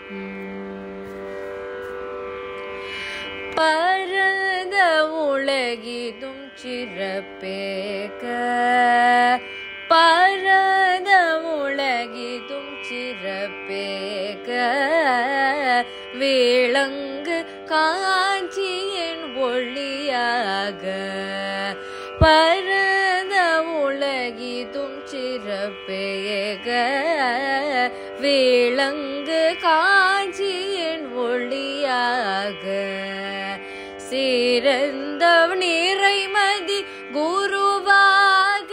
பரத உலகிதும் சிறப்பேக பரத உலகிதும் சிறப்பேக விளங்கு காஞ்சியின் ஒளியாக பரத உலகிதும் சிறப்பேக விளங்கு காஞ்சியின் ஒளியாக சிறந்த நிறைமதி குருவாக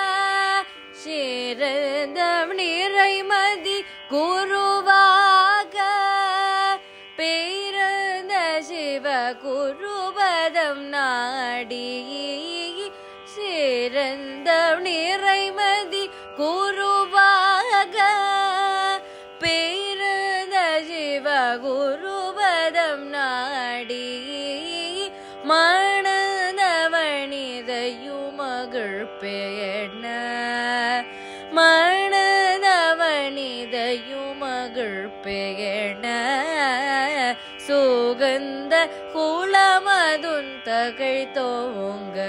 சிறந்த நிறைமதி குருவாக பிறந்த சிவ குருபதம் நாடி சிறந்த நிறைமதி குருவாக பிறந்த சிவ குருபதம் நாடி மணதவனிதையுமகள் பேண மணதவனிதையுமகள் பேண சுகந்த குளமதுன் தகழ் தோங்க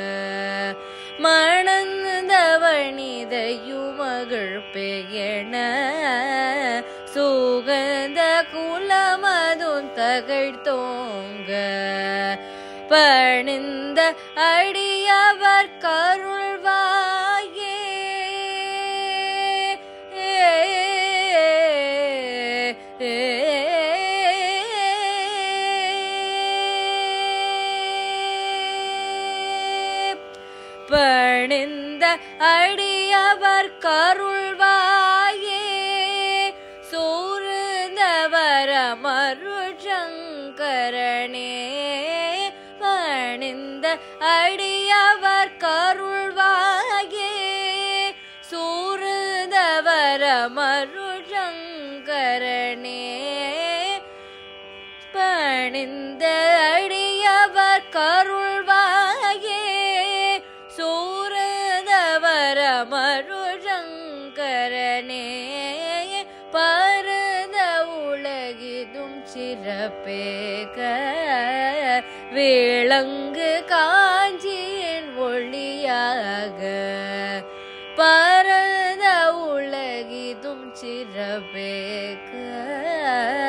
மணந்தவனிதையுமகள் பேண சுகந்த குலமதும் தகழ்த்தோங்க பணிந்த அடியவர் கருள்வாயே பணிந்த அடியவர் கருள்வாயே சூழ்ந்தவர மருஷங்கரனே பணிந்த அடியவர் கருள்வாயே சூழ்ந்தவர மருஷங்கரனே பணிந்த அடியவர் கருள்வாயே சூரதவர மருஷங்கரனே பரத உலகிதும் சிறப்பேக விளங்கு காஞ்சியின் ஒளியாக பரத உலகிதும் சிறப்பேக